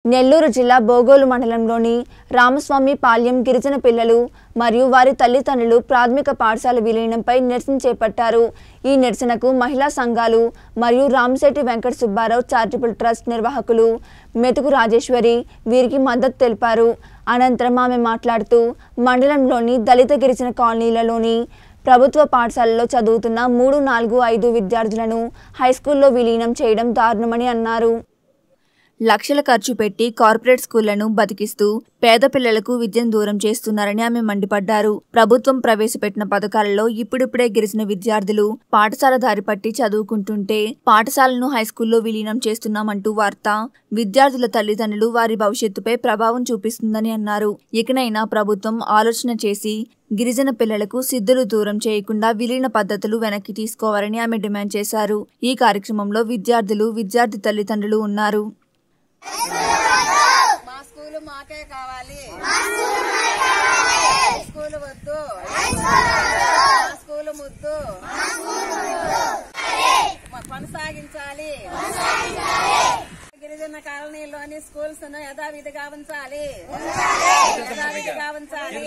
నెల్లూరు జిల్లా బోగోలు మండలంలోని రామస్వామి పాల్యం గిరిజన పిల్లలు మరియు వారి తల్లిదండ్రులు ప్రాథమిక పాఠశాల విలీనంపై నిరసన చేపట్టారు ఈ నిరసనకు మహిళా సంఘాలు మరియు రామశెట్టి వెంకట సుబ్బారావు చారిటబుల్ ట్రస్ట్ నిర్వాహకులు మెతుకు రాజేశ్వరి వీరికి మద్దతు తెలిపారు అనంతరం ఆమె మాట్లాడుతూ మండలంలోని దళిత గిరిజన కాలనీలలోని ప్రభుత్వ పాఠశాలలో చదువుతున్న మూడు నాలుగు ఐదు విద్యార్థులను హైస్కూల్లో విలీనం చేయడం దారుణమని అన్నారు లక్షల ఖర్చు పెట్టి కార్పొరేట్ స్కూళ్లను బతికిస్తూ పేద పిల్లలకు విద్యను దూరం చేస్తున్నారని ఆమె మండిపడ్డారు ప్రభుత్వం ప్రవేశపెట్టిన పథకాలలో ఇప్పుడిప్పుడే గిరిజన విద్యార్థులు పాఠశాల దారి పట్టి చదువుకుంటుంటే పాఠశాలను హైస్కూల్లో విలీనం చేస్తున్నామంటూ వార్త విద్యార్థుల తల్లిదండ్రులు వారి భవిష్యత్తుపై ప్రభావం చూపిస్తుందని అన్నారు ఇకనైనా ప్రభుత్వం ఆలోచన చేసి గిరిజన పిల్లలకు సిద్ధులు దూరం చేయకుండా విలీన పద్ధతులు వెనక్కి తీసుకోవాలని ఆమె డిమాండ్ చేశారు ఈ కార్యక్రమంలో విద్యార్థులు విద్యార్థి తల్లిదండ్రులు ఉన్నారు మా స్కూల్ మాకే కావాలి స్కూల్ వద్దు మా స్కూల్ ముద్దు మ- కొనసాగించాలి గిరిజన కాలనీలోని స్కూల్స్ ను యథావిధిగా ఉంచాలి యథావిధిగా ఉంచాలి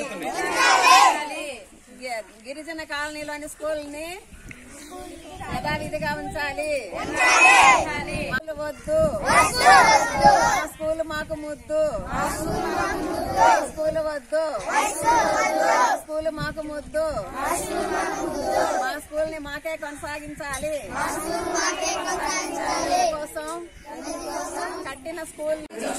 గి- గిరిజన కాలనీలోని స్కూల్ ని యథావిధిగా ఉంచాలి స్కూల్ వద్దు మా స్కూల్ మాకు ముద్దు స్కూల్ వద్దు స్కూల్ మాకు ముద్దు మా స్కూల్ ని మాకే కొనసాగించాలి కోసం కట్టిన స్కూల్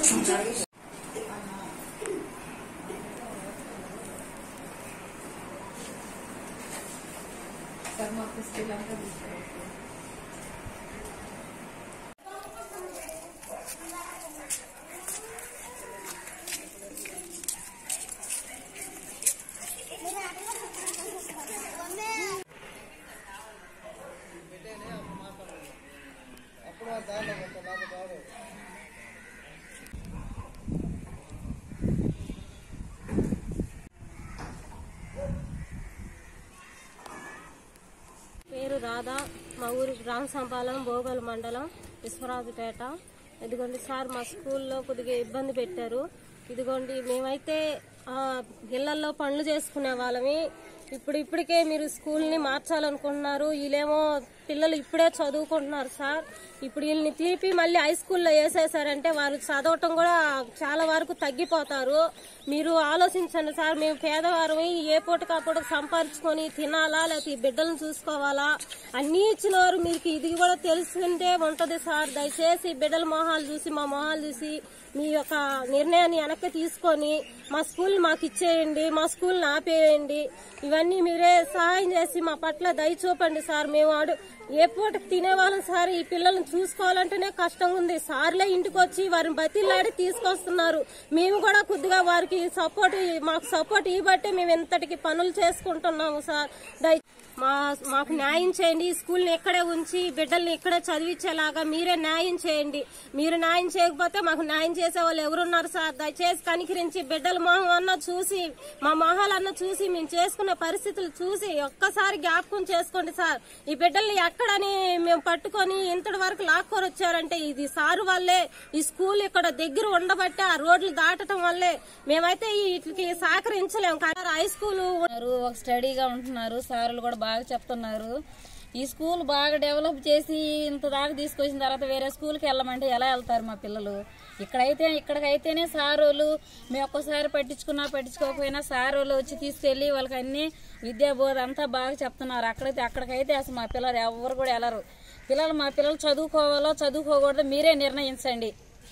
పేరు రాధా మా ఊరి రామసంపాలెం భోగల్ మండలం విశ్వరాజుపేట ఇదిగోండి సార్ మా స్కూల్లో కొద్దిగా ఇబ్బంది పెట్టారు ఇదిగోండి మేమైతే ఆ, ఇళ్లల్లో పనులు చేసుకునే వాళ్ళమి ఇప్పుడు ఇప్పటికే మీరు స్కూల్ని మార్చాలనుకుంటున్నారు వీళ్ళేమో పిల్లలు ఇప్పుడే చదువుకుంటున్నారు సార్ ఇప్పుడు వీళ్ళని తీపి మళ్ళీ హై స్కూల్లో వేసేసారంటే వారు చదవటం కూడా చాలా వరకు తగ్గిపోతారు మీరు ఆలోచించండి సార్ మేము పేదవారు ఏ పూటకప్పుడు సంపాదించుకొని తినాలా లేకపోతే ఈ బిడ్డలను చూసుకోవాలా అన్ని ఇచ్చిన వారు మీకు ఇది కూడా తెలుసుకుంటే ఉంటది సార్ దయచేసి బిడ్డల మొహాలు చూసి మా మొహాలు చూసి మీ యొక్క నిర్ణయాన్ని వెనక్కి తీసుకొని మా స్కూల్ మాకు ఇచ్చేయండి మా స్కూల్ ఆపేయండి ఇవన్నీ మీరే సహాయం చేసి మా పట్ల దయ చూపండి సార్ మేము ఆడు ఏ పూటకి తినేవాళ్ళం సార్ ఈ పిల్లల్ని చూసుకోవాలంటేనే కష్టంగా ఉంది సార్లే ఇంటికి వచ్చి వారిని బతిలాడి తీసుకొస్తున్నారు మేము కూడా కొద్దిగా వారికి సపోర్ట్ మాకు సపోర్ట్ ఇవ్వబట్టే మేము ఇంతటికి పనులు చేసుకుంటున్నాము సార్ దయ మా మాకు న్యాయం చేయండి ఈ స్కూల్ని ఇక్కడే ఉంచి బిడ్డల్ని ఇక్కడే చదివించేలాగా మీరే న్యాయం చేయండి మీరు న్యాయం చేయకపోతే మాకు న్యాయం చేసే వాళ్ళు ఎవరున్నారు సార్ దయచేసి కనికరించి బిడ్డల మొహం అన్న చూసి మా మొహాలన్న చూసి మేము చేసుకున్న పరిస్థితులు చూసి ఒక్కసారి జ్ఞాపకం చేసుకోండి సార్ ఈ బిడ్డల్ని ఎక్కడని మేము పట్టుకొని ఇంతటి వరకు లాక్కొని వచ్చారంటే ఇది సారు వల్లే ఈ స్కూల్ ఇక్కడ దగ్గర ఉండబట్టే ఆ రోడ్లు దాటడం వల్లే మేమైతే వీటికి సహకరించలేము కానీ హై స్కూల్ ఉన్నారు ఒక స్టడీగా ఉంటున్నారు సార్లు కూడా బాగా చెప్తున్నారు ఈ స్కూల్ బాగా డెవలప్ చేసి ఇంత దాకా తీసుకొచ్చిన తర్వాత వేరే స్కూల్కి వెళ్ళమంటే ఎలా వెళ్తారు మా పిల్లలు ఇక్కడైతే ఇక్కడికైతేనే సారోళ్ళు మేము ఒక్కసారి పట్టించుకున్నా పట్టించుకోకపోయినా సారోళ్ళు వచ్చి తీసుకెళ్ళి వాళ్ళకి అన్ని విద్యాబోధ అంతా బాగా చెప్తున్నారు అక్కడైతే అక్కడికైతే అసలు మా పిల్లలు ఎవరు కూడా వెళ్ళరు పిల్లలు మా పిల్లలు చదువుకోవాలో చదువుకోకూడదో మీరే నిర్ణయించండి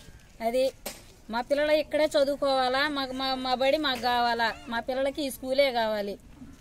అది మా పిల్లలు ఇక్కడే చదువుకోవాలా మాకు మా మా బడి మాకు కావాలా మా పిల్లలకి ఈ స్కూలే కావాలి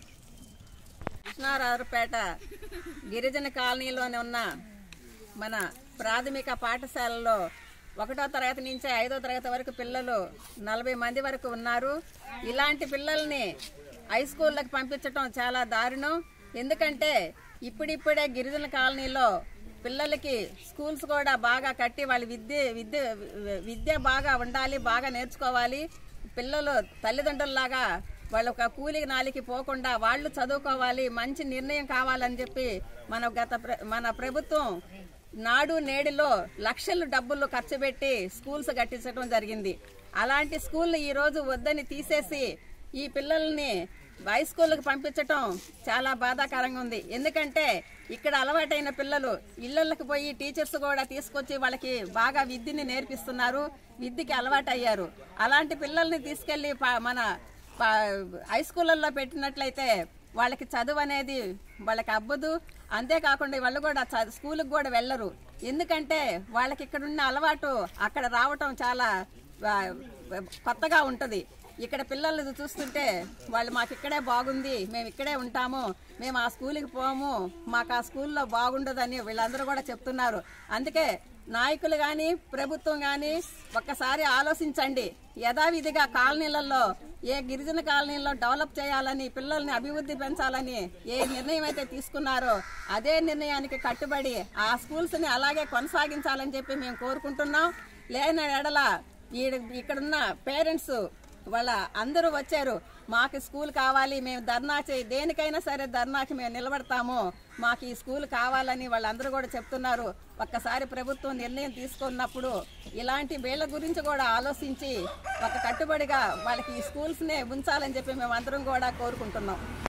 కృష్ణారావుపేట గిరిజన కాలనీలోనే ఉన్న మన ప్రాథమిక పాఠశాలలో ఒకటో తరగతి నుంచి ఐదో తరగతి వరకు పిల్లలు నలభై మంది వరకు ఉన్నారు ఇలాంటి పిల్లల్ని హై స్కూళ్ళకి పంపించటం చాలా దారుణం ఎందుకంటే ఇప్పుడిప్పుడే గిరిజన కాలనీలో పిల్లలకి స్కూల్స్ కూడా బాగా కట్టి వాళ్ళ విద్య విద్య విద్య బాగా ఉండాలి బాగా నేర్చుకోవాలి పిల్లలు తల్లిదండ్రుల్లాగా వాళ్ళు ఒక కూలికి నాలికి పోకుండా వాళ్ళు చదువుకోవాలి మంచి నిర్ణయం కావాలని చెప్పి మన గత ప్ర- మన ప్రభుత్వం నాడు నేడులో లక్షలు డబ్బులు ఖర్చు పెట్టి స్కూల్స్ కట్టించడం జరిగింది అలాంటి స్కూల్ ఈ రోజు వద్దని తీసేసి ఈ పిల్లల్ని హై స్కూల్కి పంపించటం చాలా బాధాకరంగా ఉంది ఎందుకంటే ఇక్కడ అలవాటైన పిల్లలు ఇళ్లకి పోయి టీచర్స్ కూడా తీసుకొచ్చి వాళ్ళకి బాగా విద్యని నేర్పిస్తున్నారు విద్యకి అలవాటయ్యారు అలాంటి పిల్లల్ని తీసుకెళ్లి ప- మన ప- హై స్కూళ్ళల్లో పెట్టినట్లయితే వాళ్ళకి చదువు అనేది వాళ్ళకి అబ్బదు అంతేకాకుండా వాళ్ళు కూడా చ- స్కూల్కి కూడా వెళ్ళరు ఎందుకంటే వాళ్ళకి ఇక్కడ ఉన్న అలవాటు అక్కడ రావటం చాలా ఆ, కొత్తగా ఉంటుంది ఇక్కడ పిల్లలు చూస్తుంటే వాళ్ళు మాకు ఇక్కడే బాగుంది మేము ఇక్కడే ఉంటాము మేము ఆ స్కూల్కి పోము మాకు ఆ స్కూల్లో బాగుండదని వీళ్ళందరూ కూడా చెప్తున్నారు అందుకే నాయకులు కానీ ప్రభుత్వం కానీ ఒక్కసారి ఆలోచించండి యథావిధిగా కాలనీలలో ఏ గిరిజన కాలనీలో డెవలప్ చేయాలని పిల్లల్ని అభివృద్ధి పెంచాలని ఏ నిర్ణయం అయితే తీసుకున్నారో అదే నిర్ణయానికి కట్టుబడి ఆ స్కూల్స్ని అలాగే కొనసాగించాలని చెప్పి మేము కోరుకుంటున్నాం లేని ఎడల ఈడ- ఇక్కడున్న పేరెంట్స్ వాళ్ళ అందరూ వచ్చారు మాకు స్కూల్ కావాలి మేము ధర్నా చేయి దేనికైనా సరే ధర్నాకి మేము నిలబడతాము మాకు ఈ స్కూల్ కావాలని వాళ్ళందరూ కూడా చెప్తున్నారు ఒక్కసారి ప్రభుత్వం నిర్ణయం తీసుకున్నప్పుడు ఇలాంటి వీళ్ళ గురించి కూడా ఆలోచించి ఒక కట్టుబడిగా వాళ్ళకి ఈ స్కూల్స్నే ఉంచాలని చెప్పి మేము అందరం కూడా కోరుకుంటున్నాం